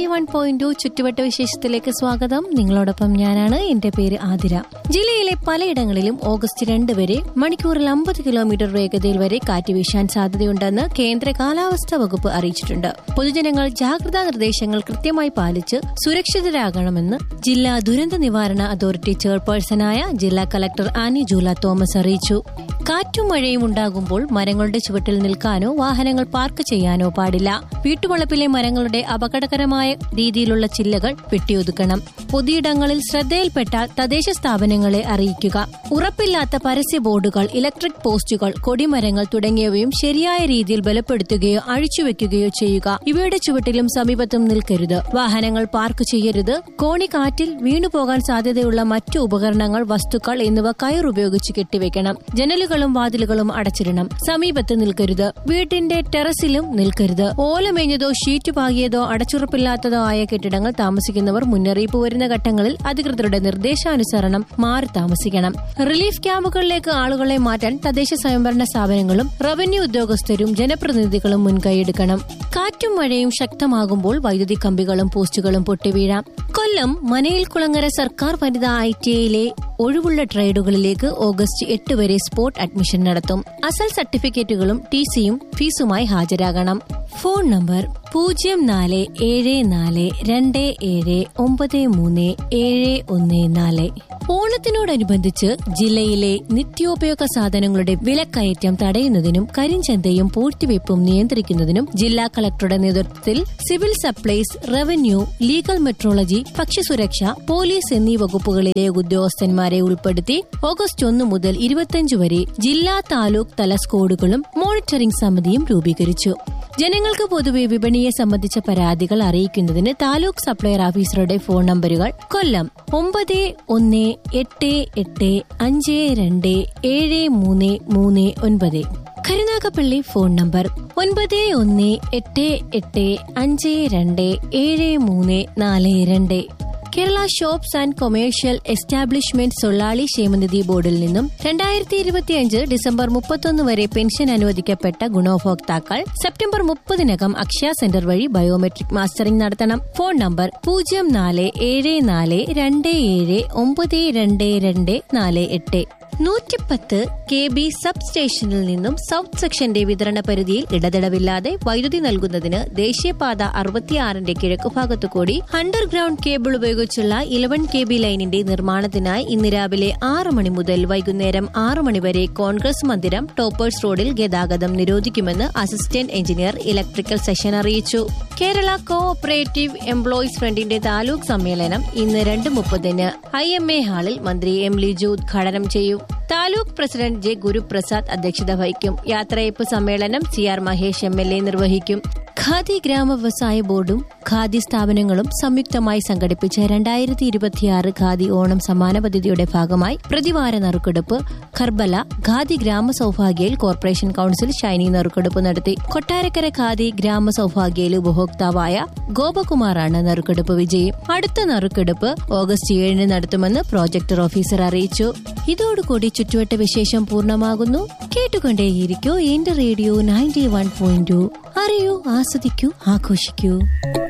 one point ചുറ്റുവട്ട വിശേഷത്തിലേക്ക് സ്വാഗതം നിങ്ങളോടൊപ്പം ഞാനാണ് എന്റെ പേര് ആതിര ജില്ലയിലെ പലയിടങ്ങളിലും ഓഗസ്റ്റ് രണ്ട് വരെ മണിക്കൂറിൽ അമ്പത് കിലോമീറ്റർ വേഗതയിൽ വരെ കാറ്റ് വീശാൻ സാധ്യതയുണ്ടെന്ന് കേന്ദ്ര കാലാവസ്ഥാ വകുപ്പ് അറിയിച്ചിട്ടുണ്ട് പൊതുജനങ്ങൾ ജാഗ്രതാ നിർദ്ദേശങ്ങൾ കൃത്യമായി പാലിച്ച് സുരക്ഷിതരാകണമെന്ന് ജില്ലാ ദുരന്ത നിവാരണ അതോറിറ്റി ചെയർപേഴ്സണായ ജില്ലാ കളക്ടർ ആനി ജൂല തോമസ് അറിയിച്ചു കാറ്റും മഴയും ഉണ്ടാകുമ്പോൾ മരങ്ങളുടെ ചുവട്ടിൽ നിൽക്കാനോ വാഹനങ്ങൾ പാർക്ക് ചെയ്യാനോ പാടില്ല വീട്ടുവളപ്പിലെ മരങ്ങളുടെ അപകടകരമായ രീതിയിലുള്ള ചില്ലകൾ വെട്ടിയൊതുക്കണം പൊതുയിടങ്ങളിൽ ശ്രദ്ധയിൽപ്പെട്ടാൽ തദ്ദേശ സ്ഥാപനങ്ങളെ അറിയിക്കുക ഉറപ്പില്ലാത്ത പരസ്യ ബോർഡുകൾ ഇലക്ട്രിക് പോസ്റ്റുകൾ കൊടിമരങ്ങൾ തുടങ്ങിയവയും ശരിയായ രീതിയിൽ ബലപ്പെടുത്തുകയോ അഴിച്ചുവെക്കുകയോ ചെയ്യുക ഇവയുടെ ചുവട്ടിലും സമീപത്തും നിൽക്കരുത് വാഹനങ്ങൾ പാർക്ക് ചെയ്യരുത് കോണി കാറ്റിൽ വീണുപോകാൻ സാധ്യതയുള്ള മറ്റു ഉപകരണങ്ങൾ വസ്തുക്കൾ എന്നിവ കയർ ഉപയോഗിച്ച് കെട്ടിവെക്കണം ജനലുകളും വാതിലുകളും അടച്ചിടണം സമീപത്ത് നിൽക്കരുത് വീട്ടിന്റെ ടെറസിലും നിൽക്കരുത് ഓലമേഞ്ഞതോ ഷീറ്റ് പാകിയതോ അടച്ചുറപ്പില്ലാത്തതോ ആയ കെട്ടിടങ്ങൾ താമസിക്കുന്നവർ മുന്നറിയിപ്പ് വരുന്ന ഘട്ടങ്ങളിൽ അധികൃതരുടെ നിർദ്ദേശാനുസരണം മാറി താമസിക്കണം റിലീഫ് ക്യാമ്പുകളിലേക്ക് ആളുകളെ മാറ്റാൻ തദ്ദേശ സ്വയംഭരണ സ്ഥാപനങ്ങളും റവന്യൂ ഉദ്യോഗസ്ഥരും ജനപ്രതിനിധികളും മുൻകൈയെടുക്കണം കാറ്റും മഴയും ശക്തമാകുമ്പോൾ വൈദ്യുതി കമ്പികളും പോസ്റ്റുകളും പൊട്ടിവീഴാം കൊല്ലം മനയിൽ കുളങ്ങര സർക്കാർ വനിതാ ഐ ടി ഐയിലെ ഒഴിവുള്ള ട്രേഡുകളിലേക്ക് ഓഗസ്റ്റ് എട്ട് വരെ സ്പോട്ട് അഡ്മിഷൻ നടത്തും അസൽ സർട്ടിഫിക്കറ്റുകളും ടി സിയും ഫീസുമായി ഹാജരാകണം ഫോൺ നമ്പർ പൂജ്യം നാല് ഏഴ് നാല് രണ്ട് ഏഴ് ഒമ്പത് മൂന്ന് ഏഴ് ഒന്ന് നാല് ഓണത്തിനോടനുബന്ധിച്ച് ജില്ലയിലെ നിത്യോപയോഗ സാധനങ്ങളുടെ വിലക്കയറ്റം തടയുന്നതിനും കരിഞ്ചന്തയും പൂഴ്ത്തിവയ്പും നിയന്ത്രിക്കുന്നതിനും ജില്ലാ കളക്ടറുടെ നേതൃത്വത്തിൽ civil supplies revenue legal metrology ഭക്ഷ്യസുരക്ഷ പോലീസ് എന്നീ വകുപ്പുകളിലെ ഉദ്യോഗസ്ഥന്മാരെ ഉൾപ്പെടുത്തി ഓഗസ്റ്റ് ഒന്ന് മുതൽ ഇരുപത്തിയഞ്ച് വരെ ജില്ലാ താലൂക്ക് തല സ്ക്വാഡുകളും മോണിറ്ററിംഗ് സമിതിയും രൂപീകരിച്ചു ജനങ്ങൾക്ക് പൊതുവെ വിപണിയെ സംബന്ധിച്ച പരാതികൾ അറിയിക്കുന്നതിന് താലൂക്ക് സപ്ലയർ ഓഫീസറുടെ ഫോൺ നമ്പറുകൾ കൊല്ലം ഒമ്പത് ഒന്ന് എട്ട് എട്ട് അഞ്ച് രണ്ട് ഏഴ് മൂന്ന് മൂന്ന് ഒൻപത് കരുനാഗപ്പള്ളി ഫോൺ നമ്പർ ഒൻപത് ഒന്ന് എട്ട് എട്ട് അഞ്ച് രണ്ട് ഏഴ് മൂന്ന് നാല് രണ്ട് Kerala shops and commercial establishment തൊഴിലാളി ക്ഷേമനിധി ബോർഡിൽ നിന്നും രണ്ടായിരത്തി ഇരുപത്തിയഞ്ച് ഡിസംബർ മുപ്പത്തൊന്ന് വരെ പെൻഷൻ അനുവദിക്കപ്പെട്ട ഗുണഭോക്താക്കൾ സെപ്റ്റംബർ മുപ്പതിനകം അക്ഷയ സെന്റർ വഴി ബയോമെട്രിക് മാസ്റ്ററിംഗ് നടത്തണം ഫോൺ നമ്പർ പൂജ്യം നാല് ഏഴ് നാല് രണ്ട് ഏഴ് ഒമ്പത് രണ്ട് രണ്ട് നാല് എട്ട് നൂറ്റിപ്പത്ത് കെ ബി സബ് സ്റ്റേഷനിൽ നിന്നും സൗത്ത് സെക്ഷന്റെ വിതരണ പരിധിയിൽ ഇടതടവില്ലാതെ വൈദ്യുതി നൽകുന്നതിന് ദേശീയപാത അറുപത്തിയാറിന്റെ കിഴക്കുഭാഗത്തു കൂടി അണ്ടർഗ്രൗണ്ട് കേബിൾ ഉപയോഗിച്ചുള്ള ഇലവൻ കെ ബി ലൈനിന്റെ നിർമ്മാണത്തിനായി ഇന്ന് രാവിലെ ആറ് മണി മുതൽ വൈകുന്നേരം ആറ് മണി വരെ കോൺഗ്രസ് മന്ദിരം ടോപ്പേഴ്സ് റോഡിൽ ഗതാഗതം നിരോധിക്കുമെന്ന് അസിസ്റ്റന്റ് എഞ്ചിനീയർ ഇലക്ട്രിക്കൽ സെഷൻ അറിയിച്ചു കേരള കോ ഓപ്പറേറ്റീവ് എംപ്ലോയീസ് ഫ്രണ്ടിന്റെ താലൂക്ക് സമ്മേളനം ഇന്ന് രണ്ട് മുപ്പതിന് ഐ എം എ ഹാളിൽ മന്ത്രി എം ലിജു ഉദ്ഘാടനം ചെയ്യും താലൂക്ക് പ്രസിഡന്റ് ജെ ഗുരുപ്രസാദ് അധ്യക്ഷത വഹിക്കും യാത്രയപ്പ് സമ്മേളനം C R Mahesh M L A നിർവഹിക്കും ഖാദി ഗ്രാമ വ്യവസായ ബോർഡും ഖാദി സ്ഥാപനങ്ങളും സംയുക്തമായി സംഘടിപ്പിച്ച രണ്ടായിരത്തി ഇരുപത്തിയാറ് ഖാദി ഓണം സമ്മാന പദ്ധതിയുടെ ഭാഗമായി പ്രതിവാര നറുക്കെടുപ്പ് ഖർബല ഖാദി ഗ്രാമ സൌഭാഗ്യയിൽ കോർപ്പറേഷൻ കൌൺസിൽ ഷൈനി നറുക്കെടുപ്പ് നടത്തി കൊട്ടാരക്കര ഖാദി ഗ്രാമ സൌഭാഗ്യയിൽ ഉപഭോക്താവായ ഗോപകുമാറാണ് നറുക്കെടുപ്പ് വിജയി അടുത്ത നറുക്കെടുപ്പ് ഓഗസ്റ്റ് ഏഴിന് നടത്തുമെന്ന് പ്രോജക്ടർ ഓഫീസർ അറിയിച്ചു ഇതോടുകൂടി ചുറ്റുവട്ട വിശേഷം പൂർണ്ണമാകുന്നു കേട്ടുകൊണ്ടേയിരിക്കൂ എന്റെ റേഡിയോ നയൻറ്റി വൺ പോയിന്റ് അറിയൂ ആസ്വദിക്കൂ ആഘോഷിക്കൂ